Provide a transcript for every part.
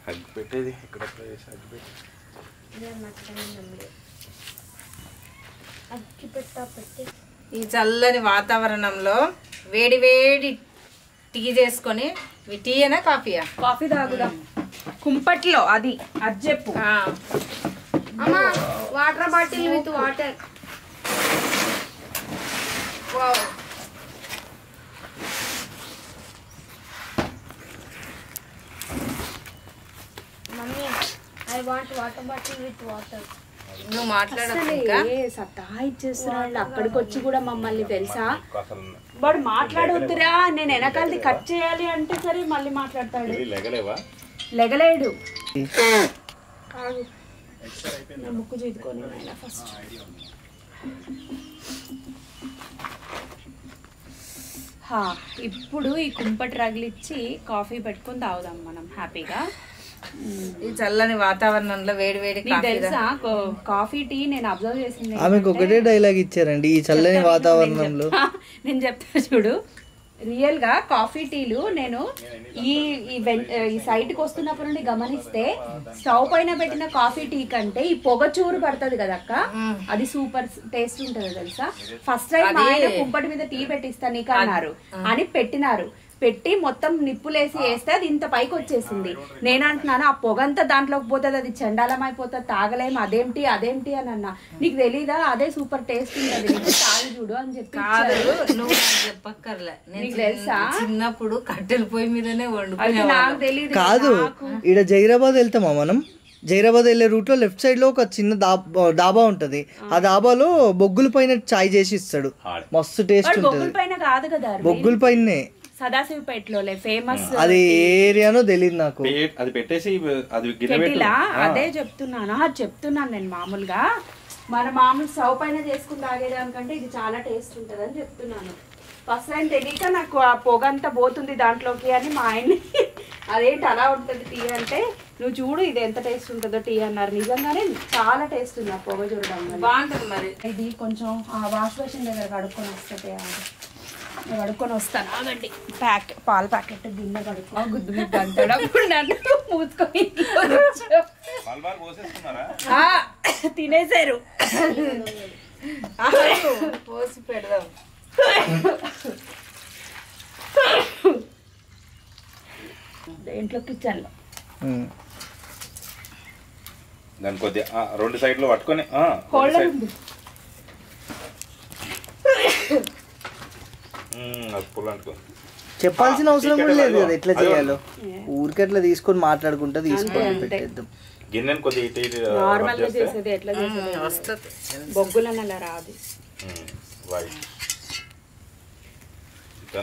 Hug పెట్టేది ఇక్కడ place hug పెట్టి అక్కి పెట్టా పెట్టి ఈ చల్లని వాతావరణంలో వేడి వేడి టీ చేసుకొని ఇవి టీ అయినా కాఫీయా కాఫీ తాగుదాం కుంపట్లో అది అది చెప్పు ఆ, అమ్మా water bottle with water wow. Mummy I want water bottle with water నువ్వు మాట్లాడకు ఇంకా అసలే సతా ఇచ్చేస్తున్నాడు అక్కడికి వచ్చి కూడా మమ్మల్ని తెలుసా అసలు వాడు మాట్లాడొద్దురా నేను వెనకాలది కట్ చేయాలి అంటే సరే మళ్ళీ మాట్లాడతాడు ఇది లెగలేవా లెగలేడు నా ముక్కు చూదుకొని ఫస్ట్ హా, ఇప్పుడు ఈ కుంపటి రగిలిచ్చి కాఫీ పెట్టుకొని తాగుదాం మనం హ్యాపీగా ఈ చల్లని వాతావరణంలో వేడి వేడి నీకు కాఫీ తెలుసా కో- కాఫీ టీ నేను అబ్జర్వ్ చేసింది ఆమెకు ఒకటే డైలాగ్ ఇచ్చారండి ఈ చల్లని వాతావరణంలో నేను చెప్తా చూడు రియల్ గా కాఫీ టీలు నేను ఈ ఈ వెన్- ఈ సైట్ కి వస్తున్నప్పటి నుండి గమనిస్తే స్టవ్ పైన పెట్టిన కాఫీ టీ కంటే ఈ పొగ చూరు పడుతుంది కదా అక్క అది సూపర్ టేస్ట్ ఉంటది తెలుసా ఫస్ట్ టైం మా ఆయన కుంపటి మీద టీ పెట్టిస్తా నీకు అన్నారు అని పెట్టినారు పెట్టి మొత్తం నిప్పులేసి వేస్తే అది ఇంత పైకి వచ్చేసింది నేను అంటున్నాను ఆ పొగంతా దాంట్లోకి పోతుంది అది చండాలం అయిపోతుంది తాగలేం అదేంటి అదేంటి అని అన్నా నీకు తెలీదా అదే సూపర్ టేస్ట్ ఉంటది నీకు తాగి చూడు అని చెప్పి కాదు ఇచ్చారు. నువ్వు నాకు చెప్పక్కర్లే నేను నీకు చిన్న- తెలుసా? చిన్నప్పుడు కట్టెల పొయ్యి మీదనే అది వండుకునే నాకు తెలియదు కాదు ఈడ జైరాబాద్ వెళ్తామా మనం జైరాబాద్ వెళ్ళే రూట్ లో లెఫ్ట్ సైడ్ లో ఒక చిన్న దాబా డాబా ఉంటది ఆ డాబాలో బొగ్గుల పైన చాయ్ చేసి ఇస్తాడు మస్తు టేస్ట్ వాడు ఉంటది బొగ్గుల పైన కాదు కదా అరవింద్. బొగ్గుల పైనే సదాశివపేటలో ఫేమస్ అది ఏ ఏరియానో తెలియదు నాకు పే- అది పెట్టేసి అది గిన్నె పెట్టు కెటిలా ఆ. అదే చెప్తున్నాను అది చెప్తున్నాను నేను మామూలుగా మన మామూలు స్టవ్ పైన చేసుకుని తాగేదానికంటే ఇది చాలా టేస్ట్ ఉంటుంది అని చెప్తున్నాను ఫస్ట్ టైం తెలియక నాకు ఆ పొగ అంతా పోతుంది దాంట్లోకి అని మా ఆయన అదేంటి అలా ఉంటుంది టీ అంటే నువ్వు చూడు ఇది ఎంత టేస్ట్ ఉంటుందో టీ అన్నారు నిజంగానే చాలా టేస్ట్ ఉంది ఆ పొగ చూడడం వల్ల. బాగుంటుంది మరి ఇది కొంచెం ఆ వాష్ బేసిన్ దగ్గర కడుక్కొని వస్తుంది నేను కడుక్కొని వస్తాను ఆగండి ప్యాక్ పాల ప్యాకెట్ గిన్నె కడుక్కో గుద్దు ముద్దు అంటాడు అప్పుడు నన్ను మూసుకొని పాలు బాగా పోసేసుకున్నారా ఆ, తినేశారు ఆగు, పోసి పెడదాం దేంట్లో కిచెన్లో ఉమ్. దాని కొద్దిగా ఆ, రెండు సైడ్లు పట్టుకొని ఆ, రెండు హోల్డర్ సైడ్- ఉంది ఉమ్, అది పుల్ల అనుకో చెప్పాల్సిన అవసరం కూడా లేదు కదా ఎట్లా అదే. చేయాలో ఊరికే అట్లా తీసుకొని మాట్లాడుకుంటా తీసుకొని పెట్టేద్దాం గిన్నెని కొద్దిగా ఇటు ఇటు నార్మల్ rub గా చేస్తే, చేసేది ఎట్లా చేసేది వస్తుంది బొగ్గులను అలా రాదు ఉమ్, వైట్ ఇంకా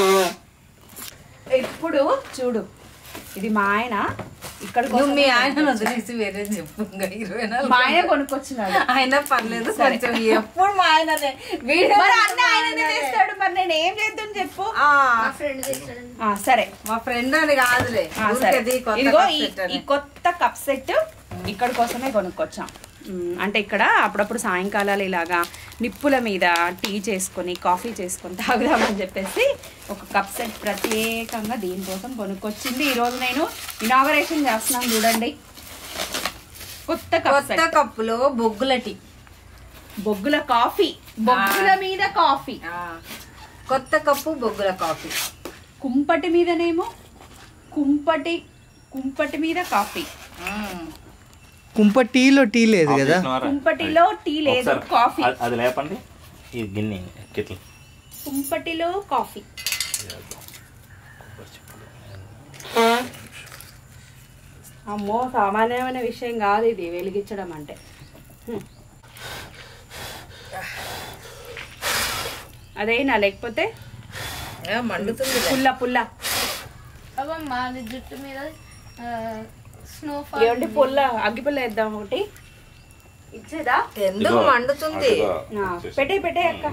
ఇప్పుడు చూడు ఇది మా ఆయన ఇక్కడ నువ్వు మీ ఆయన వదిలేసి వేరే చెప్పు ఇంకా ఇరవై నాలుగు మా ఆయన కొనుక్కొచ్చినాడు ఆయన పర్లేదు కొంచెం ఎప్పుడు మా ఆయననే వీడియో మరి అన్న ఆయననే చేస్తాడు మరి నేను ఏం చేద్దాం చెప్పు ఆ, మా ఫ్రెండ్ తెచ్చాడు ఆ, సరే మా ఫ్రెండ్ అని కాదులే ఆ, సరే. ఊరికే కొత్త ఇదిగో cup ఈ- set అని. ఈ కొత్త కప్ సెట్ ఇక్కడ కోసమే కొనుక్కొచ్చాం మ్, అంటే ఇక్కడ అప్పుడప్పుడు సాయంకాలాలు ఇలాగా నిప్పుల మీద టీ చేసుకొని కాఫీ చేసుకొని తాగుదామని చెప్పేసి ఒక కప్ సెట్ ప్రత్యేకంగా దీనికోసం కొనుక్కొచ్చింది ఈరోజు నేను ఇనాగరేషన్ చేస్తున్నాను చూడండి కొత్త కప్ కొత్త సెట్ కప్పులో బొగ్గుల టీ బొగ్గుల కాఫీ బొగ్గుల మీద కాఫీ ఆ, కొత్త కప్పు బొగ్గుల కాఫీ కుంపటి మీదనేమో కుంపటి కుంపటి మీద కాఫీ మ్మ్. కుంప టీలో టీ లేదు ఆఫ్ కదా చేసినావారా? కుంపటిలో టీ లేదు ఒకసారి కాఫీ అది- అది లేపండి ఈ గిన్నె కిట్లు కుంపటిలో కాఫీ అమ్మో సామాన్యమైన విషయం కాదు ఇది వెలిగించడం అంటే హ్మ్. అదేనా లేకపోతే ఏ, మండుతుంది పుల్ల పుల్ల అబ్బమ్మా అది జుట్టు మీద స్నోఫాల్ ఏమంటే పుల్ల అగ్గి పుల్ల వేద్దాం ఒకటి ఇచ్చేదా ఎందుకు మండుతుంది ఆ, పెట్టే పెట్టే అక్క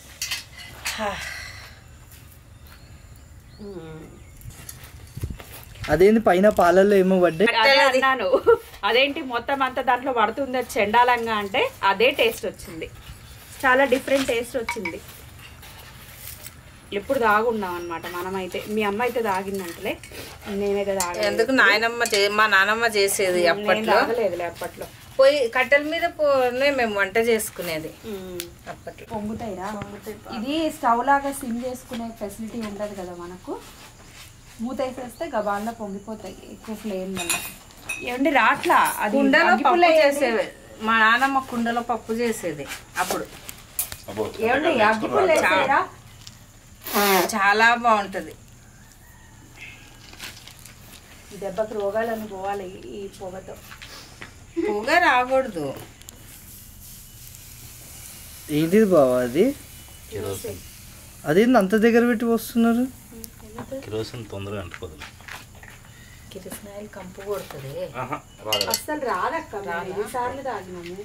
అదేంది పైన పాలల్లో ఏమో పడ్డాయి అదే అన్నాను అదేంటి మొత్తం అంతా దాంట్లో పడుతుంది అది చెండాలంగా అంటే అదే టేస్ట్ వచ్చింది చాలా డిఫరెంట్ టేస్ట్ వచ్చింది ఎప్పుడు తాగున్నాం అనమాట మనమైతే మీ అమ్మ అయితే తాగిందంటలే నేనైతే తాగలేదు ఎందుకు నాయనమ్మ చే- మా నానమ్మ చేసేది నేను అప్పట్లో తాగలేదులే అప్పట్లో పోయి కట్టెల మీద పోనే మేము వంట చేసుకునేది అప్పట్లో పొంగుతాయిరా ఇది స్టవ్ లాగా సిమ్ చేసుకునే ఫెసిలిటీ ఉండదు కదా మనకు మూత వేసేస్తే గబాల్లో పొంగిపోతాయి ఎక్కువ ఫ్లేమ్ వల్ల ఏమండి రాట్లా అది కుండలో పప్పు అగ్గిపుల్ల చేసేది మా నానమ్మ కుండలో పప్పు చేసేది అప్పుడు అబ్బో ఏమండి అగ్గిపుల్ల వేసేయరా చాలా బాగుంటది ఈ దెబ్బకి రోగాలను పోవాలి ఈ పొగతో పొగ రాకూడదు ఏంటిది బావా అది కిరోసిన్ అదేంది అంత దగ్గర పెట్టి వస్తున్నారు కిరోసిన్ తొందరగా అంటుకోదు కిరసనాయిల్ కంపు కొడుతుంది ఆహా రాదు అస్సలు రాదక్క మేము ఎన్నిసార్లు తాగినాము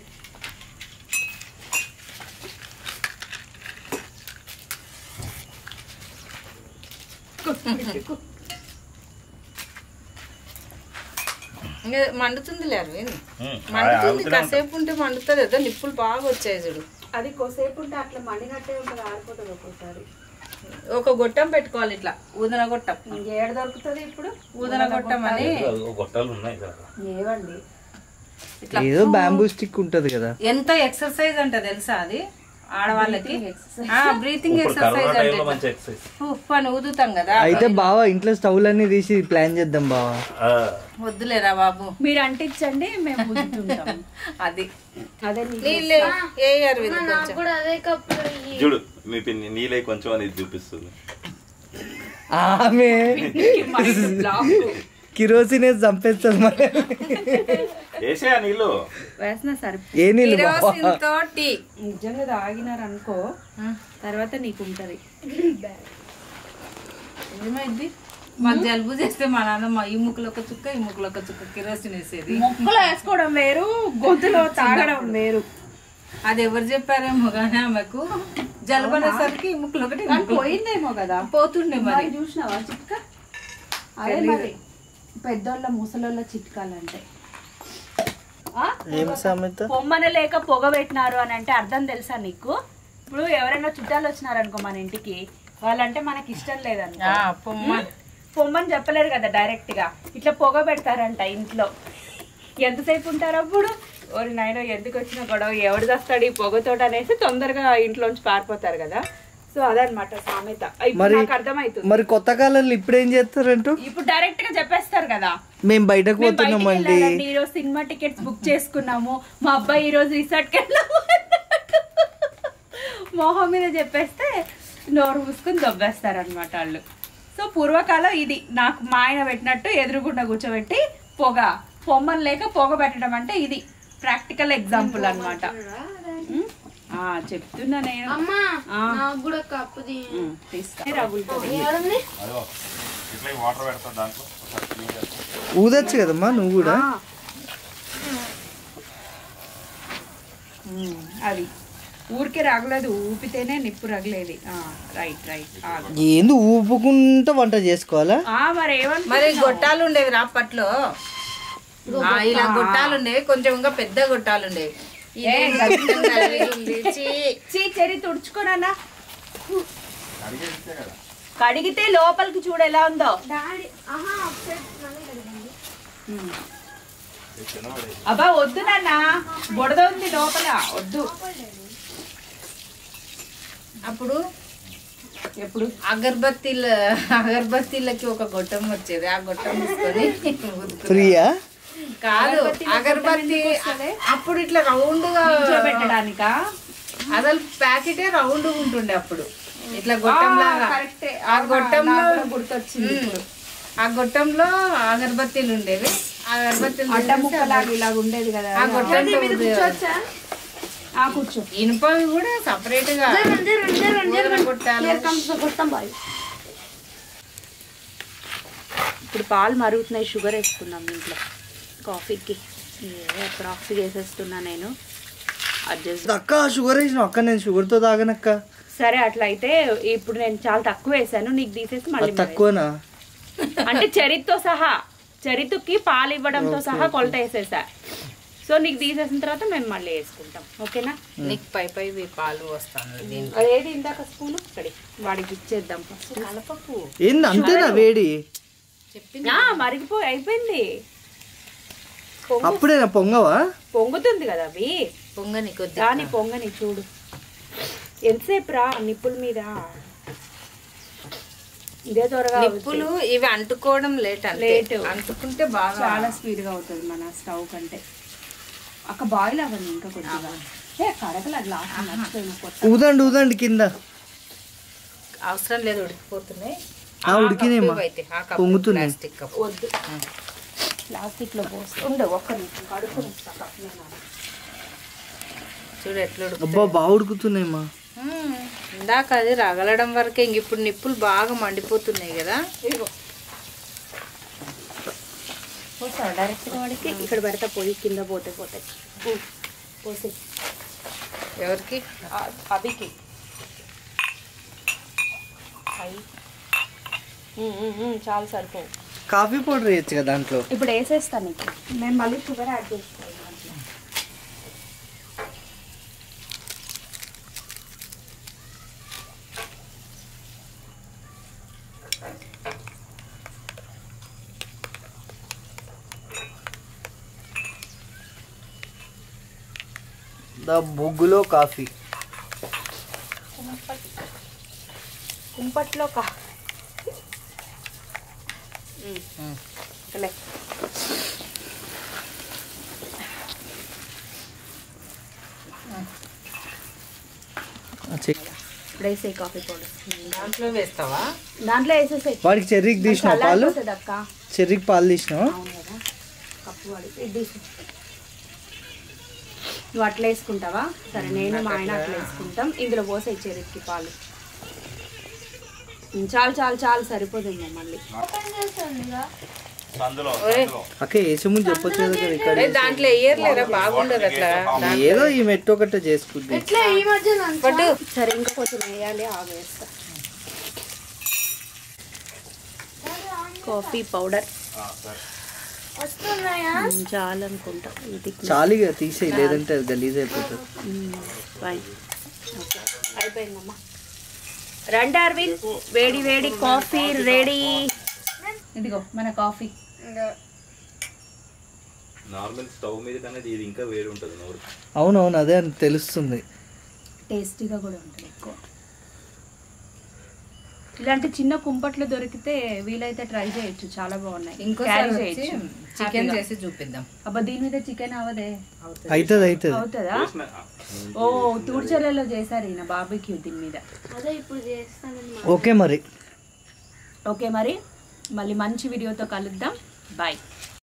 ఇంకా మండుతుంది లేరు ఏంది ఉమ్, మండుతుంది ఆగుతూనే కాసేపు ఉంటే మండుతుంది ఏదో నిప్పులు బాగా వచ్చాయి చూడు అది కొద్దిసేపు ఉంటే అట్లా మండినట్టే ఉంటుంది ఆరిపోతుంది ఒక్కోసారి ఒక గొట్టం పెట్టుకోవాలి ఇట్లా ఊదన గొట్టం ఇంకేడు దొరుకుతుంది ఇప్పుడు ఊదన గొట్టం అని ఉంటుంది. ఓ గొట్టాలు ఉన్నాయి కదా ఏవండి ఇట్లా ఏదో బ్యాంబూ స్టిక్ ఉంటది కదా ఎంత ఎక్సర్సైజ్ అంట తెలుసా అది ఆడవాళ్ళకి బ్రీతింగ్ ఇప్పుడు కరోనా ఎక్సర్సైజ్ టైంలో అంటే మంచి ఎక్సర్సైజ్ ఉఫ్ అని ఊదుతాం కదా అయితే బావా ఇంట్లో స్టవ్లన్నీ తీసి ప్లాన్ చేద్దాం బావా వద్దులేరా బాబు మీరు అంటించండి మేము ఊదుతుంటాం అది అదే నీకు నీళ్ళే ఏ అరవింద్ నాకు కొంచెం కూడా అదే కప్పు ఇయ్యి. చూడు మీ పిన్ని నీళ్ళై కొంచెం అనేది చూపిస్తుంది ఆమె కిరోసిన్ వేసి చంపేస్తుంది మరి వేసే ఆ నీళ్ళు వేసిన సరి ఏ నీళ్ళు బావా కిరోసిన్ తో టీ నిజంగా తాగినారనుకో తర్వాత నీకు ఉంటది ఏమైంది మాకు జలుబు చేస్తే మా నాన్నమ్మ ఈ ముక్కులో ఒక చుక్క ఈ ముక్కులో ఒక చుక్క కిరోసిన్ వేసేది మొక్కలు వేసుకోవడం వేరు గొంతులో తాగడం వేరు అది ఎవరు చెప్పారేమో కానీ ఆమెకు జలుబు అనేసరికి ఈ ముక్కులో ఒకటి ఈ కానీ ముక్కులో పోయిందేమో కదా పోతుండే మరి మరి చూసినావా చిట్కా అదే మరి పెద్దోళ్ళ ముసలోళ్ళ చిట్కాలంటే ఆ? ఏం సామెత పొమ్మన లేక పొగ పెట్టినారు అని అంటే అర్థం తెలుసా నీకు ఇప్పుడు ఎవరైనా చుట్టాలు వచ్చినారనుకో మన ఇంటికి వాళ్ళంటే మనకి ఇష్టం లేదనుకో ఆ, పొమ్మ పొమ్మని చెప్పలేరు కదా డైరెక్ట్ గా ఇట్లా పొగ పెడతారంట ఇంట్లో ఎంతసేపు ఉంటారు అప్పుడు ఓరి నాయన ఎందుకు వచ్చిన గొడవ ఎవడు వస్తాడు ఈ పొగతోట అనేసి తొందరగా ఇంట్లోంచి పారిపోతారు కదా సో అదనమాట సామెత ఇప్పుడు మరి- నాకు అర్థమవుతుంది మరి కొత్త కాలంలో ఇప్పుడు ఏం చేస్తారంటూ ఇప్పుడు డైరెక్ట్ గా చెప్పేస్తారు కదా మేము బయటకు మేము బయటికి పోతున్నామండి వెళ్ళాలండి, ఈ రోజు సినిమా టికెట్స్ బుక్ చేసుకున్నాము మా అబ్బాయి ఈ రోజు రిసార్ట్ కి వెళ్ళాము మొహం మీద చెప్పేస్తే నోరు మూసుకుని దొబ్బేస్తారు అనమాట వాళ్ళు సో పూర్వకాలం ఇది నాకు మా ఆయన పెట్టినట్టు ఎదురుగుండా కూర్చోబెట్టి పొగ పొమ్మని లేక పొగ పెట్టడం అంటే ఇది ప్రాక్టికల్ ఎగ్జాంపుల్ అనమాట చెప్తున్నా నేను అమ్మా ఆ. నాకు కూడా కప్పు తీ ఉమ్, తీస్తా రగులుతుంది. ఎవరుంది అదో ఇట్లా వాటర్ పెడతా దాంట్లో ఒకసారి clean చేస్తా. ఊదొచ్చు కదమ్మా నువ్వు కూడా ఆ. ఉమ్, అది ఊరికే రగలేదు ఊపితేనే నిప్పు రగలేదు ఆ, రైట్ రైట్ ఆగు. ఏంది ఊపుకుంటా వంట చేసుకోవాలా ఆ, మరి ఏమన్నా మరి గొట్టాలు ఉండేవి రా అప్పట్లో ఆ, ఇలా గొట్టాలు ఉండేవి కొంచెం ఇంకా పెద్ద గొట్టాలు ఉండేవి ఏ, ఇదేంటి కొంచెం గలీజ్ ఉంది. ఛీ. చీ చెరి తుడుచుకోనన్నా కడిగితే లోపలికి చూడు ఎలా ఉందో డాడీ ఆహా అప్సెట్ మళ్ళీ కడిగింది అబ్బా వద్దు నాన్న బుడద ఉంది లోపల వద్దు అప్పుడు ఎప్పుడు అగర్బత్తీల అగర్బత్తీలకి ఒక గొట్టం వచ్చేది ఆ గొట్టం తీసుకొని ఊదుకునే- ఫ్రీయా కాదు అగరబత్తి అప్పుడు ఇట్లా రౌండ్ గా ఇంట్లో పెట్టడానికా అసలు ప్యాకెటే రౌండ్ ఉంటుండే అప్పుడు ఇట్లా గొట్టం లాగా కరెక్టే ఆ గొట్టంలో గుర్తొచ్చింది ఇప్పుడు ఆ గొట్టంలో అగరబత్తీలు ఉండేవి ఆ అగరబత్తీలు అడ్డ ముక్కలాగా ఇలాగ ఉండేది కదా ఆ గొట్టంతో కూర్చోవచ్చా ఆ కూర్చో ఇనుపవి కూడా సపరేట్ గా ఊదన గొట్టాలు కొత్తం బాయ్ ఇప్పుడు పాలు మరుగుతున్నాయి షుగర్ వేసుకున్నాం ఇంట్లో కాఫీకి ఏ కాఫీ వేసేస్తున్నా నేను అడ్జస్ట్ అక్క షుగర్ వేసిన అక్క నేను షుగర్తో తాగనక్క సరే అట్లా అయితే ఇప్పుడు నేను చాలా తక్కువ వేసాను నీకు తీసేసి మళ్ళీ అది తక్కువనా అంటే చరిత్తో సహా చరిత్కి పాలు ఇవ్వడంతో సహా కొలత వేసేసా సో నీకు తీసేసిన తర్వాత మేము మళ్ళీ వేసుకుంటాం ఓకేనా నీకు పై పై పాలు వస్తాను దీనికి అదేది ఇందాక స్పూన్ ఇక్కడ వాడికి ఇచ్చేద్దాం ఫస్ట్ కలపకు ఏంది అంతేనా వేడి చెప్పింది ఆ, మరిగిపోయి అయిపోయింది పొంగు అప్పుడేనా పొంగవా పొంగుతుంది కదా అవి పొంగని కొద్ది దాని పొంగని చూడు ఎంతసేపు రా నిప్పుల మీద ఇదే త్వరగా నిప్పులు ఇవి అంటుకోవడం లేట్ అంతే లేటు. అంటుకుంటే బాగా చాలా స్పీడ్గా అవుతుంది మన స్టవ్ కంటే అక్క బాయిల్ అవ్వండి ఇంకా కొద్దిగా ఏ కడగల గ్లాస్ మర్చిపోయిన కొత్త ఊదండి ఊదండి కింద అవసరం లేదు ఉడికిపోతున్నాయి ఆ, ఉడికినాయమ్మా. కప్పు అయితే, ఆ కప్పు పొంగుతున్నాయి. Plastic cup. వద్దు ప్లాస్టిక్ లో పోసి ఉండే ఒక్క నిమిషం కడుక్కుని వస్తా నేను చూడు ఎట్లా ఉడుకు అబ్బా బాగా ఉడుకుతున్నాయమ్మా మ్మ్. ఇందాక అది రగలడం వరకే ఇంక ఇప్పుడు నిప్పులు బాగా మండిపోతున్నాయి కదా ఇదిగో పోస్తావా డైరెక్ట్గా వాడికి ఇక్కడ పెడతా పోయి కింద పోతే పోతాయి ఉ, పోసి ఎవరికి ఆ- అభికి అయి ఉమ్, ఉమ్, ఉమ్, చాలా సరిపోవు కాఫీ పౌడర్ వేయచ్చు కదా దాంట్లో ఇప్పుడు వేసేస్తాను నీకు నేను మళ్ళీ షుగర్ యాడ్ చేస్తాను దాంట్లో. ద బొగ్గులో కాఫీ కుంపట్లో కా మ్మ్. ఇకలే. ఆ, చెయ్. ఇప్పుడు వేసేయి కాఫీ పౌడర్ దాంట్లో వేస్తావా దాంట్లో వేసేసాయి వాడికి చెర్రీకి తీసినావు పాలు అక్క చెర్రీకి పాలు తీసినావు అవును కదా కప్పు వాడి ఇది తీసి నువ్వు అట్లా వేసుకుంటావా సరే నేను మా ఆయన అట్లా వేసుకుంటాం ఇందులో పోసే చెరుక్కి పాలు ఉమ్, చాలు చాలు చాలు సరిపోతుంది మళ్ళీ సందులో ఓయ్. సందులో అక్క వేసే ముందు చెప్పొచ్చు కదా ఇక్కడ ఇక్కడ ఏ, దాంట్లో వేయర్లేరా బాగుండదు అట్లా ఏదో ఈ మెట్టు ఒకటే చేసుకుంది ఇట్లా ఈ మధ్య పట్టు సరే ఇంకా కొంచెం వేయాలి ఆగు వేస్తా కాఫీ పౌడర్ ఆ, సరే వస్తున్నాయా చాలు అనుకుంటా ఇది చాలిగా తీసేయి లేదంటే అది గలీజ్ అయిపోతుంది ఫైన్ ఓకే అయిపోయిందమ్మా రండి అరవింద్ వేడి వేడి కాఫీ రెడీ ఇదిగో మన కాఫీ నార్మల్ స్టవ్ మీద కన్నా ఇది ఇంకా వేడి ఉంటుంది నోరు అవునవును అదే అని తెలుస్తుంది టేస్టీగా కూడా ఉంటుంది ఎక్కువ ఇలాంటి చిన్న కుంపట్లు దొరికితే వీలైతే ట్రై చేయొచ్చు చాలా బాగున్నాయి ఇంకోసారి Carry వచ్చి చేయొచ్చు. చికెన్ హ్యాపీగా. చేసి చూపిద్దాం అబ్బా దీని మీద చికెన్ అవదే అవుతుంది అవుతుంది అవుతుందా చేసిన- ఆ, ఓ తూడ్చర్లలో చేశారు ఈయన బార్బిక్యూ దీని మీద అదే ఇప్పుడు చేస్తాను ఓకే మరి ఓకే మరి మళ్ళీ మంచి వీడియోతో కలుద్దాం బాయ్